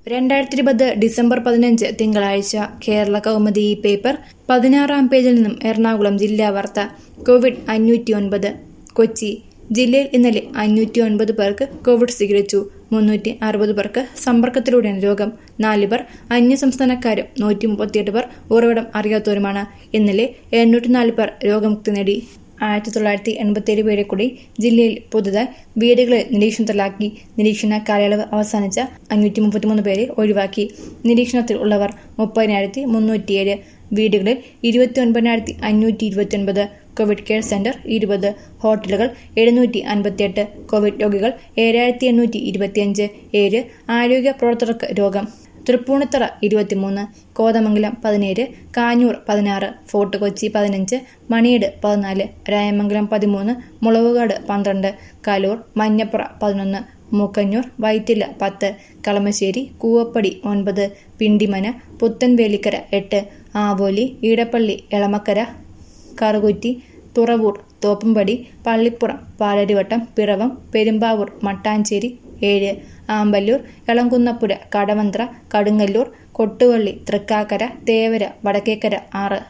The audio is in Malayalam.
രണ്ടായിരത്തി ഇരുപത് ഡിസംബർ പതിനഞ്ച് തിങ്കളാഴ്ച കേരള കൗമുദി ഈ പേപ്പർ പതിനാറാം പേജിൽ നിന്നും എറണാകുളം ജില്ലാ വാർത്ത കോവിഡ് അഞ്ഞൂറ്റി ഒൻപത് കൊച്ചി ജില്ലയിൽ ഇന്നലെ അഞ്ഞൂറ്റി ഒൻപത് പേർക്ക് കോവിഡ് സ്ഥിരീകരിച്ചു മുന്നൂറ്റി അറുപത് പേർക്ക് സമ്പർക്കത്തിലൂടെയാണ് രോഗം നാല് പേർ അന്യസംസ്ഥാനക്കാരും നൂറ്റി മുപ്പത്തിയെട്ട് പേർ ഉറവിടം അറിയാത്തവരുമാണ് ഇന്നലെ എണ്ണൂറ്റി നാല് പേർ രോഗമുക്തി നേടി ആയിരത്തി തൊള്ളായിരത്തി എൺപത്തിയേഴ് പേരെ കൂടി ജില്ലയിൽ പുതുതായി വീടുകളിൽ നിരീക്ഷണത്തിലാക്കി നിരീക്ഷണ കാലയളവ് അവസാനിച്ച അഞ്ഞൂറ്റി മുപ്പത്തിമൂന്ന് പേരെ ഒഴിവാക്കി നിരീക്ഷണത്തിൽ ഉള്ളവർ മുപ്പതിനായിരത്തി മുന്നൂറ്റിയേഴ് വീടുകളിൽ ഇരുപത്തി ഒൻപതിനായിരത്തി അഞ്ഞൂറ്റി ഇരുപത്തിയൊൻപത് കോവിഡ് കെയർ സെന്റർ ഇരുപത് ഹോട്ടലുകൾ എഴുന്നൂറ്റി അൻപത്തിയെട്ട് കോവിഡ് രോഗികൾ ഏഴായിരത്തി എണ്ണൂറ്റി ഇരുപത്തിയഞ്ച് ഏഴ് ആരോഗ്യ പ്രവർത്തകർക്ക് രോഗം തൃപ്പൂണിത്തറ ഇരുപത്തിമൂന്ന് കോതമംഗലം പതിനേഴ് കാഞ്ഞൂർ പതിനാറ് ഫോർട്ട് കൊച്ചി പതിനഞ്ച് മണിയേട് പതിനാല് രായമംഗലം പതിമൂന്ന് മുളവുകാട് പന്ത്രണ്ട് കലൂർ മഞ്ഞപ്പുറ പതിനൊന്ന് മൂക്കന്നൂർ വൈറ്റില പത്ത് കളമശ്ശേരി കൂവപ്പടി ഒൻപത് പിണ്ടിമന പുത്തൻവേലിക്കര എട്ട് ആവോലി ഈടപ്പള്ളി എളമക്കര കറുകുറ്റി തുറവൂർ തോപ്പുംപടി പള്ളിപ്പുറം പാലരിവട്ടം പിറവം പെരുമ്പാവൂർ മട്ടാഞ്ചേരി ഏഴ് ആമ്പല്ലൂർ എളംകുന്നപ്പുര കടവന്ത്ര കടുങ്ങല്ലൂർ കൊട്ടുവള്ളി തൃക്കാക്കര തേവര വടക്കേക്കര ആറ്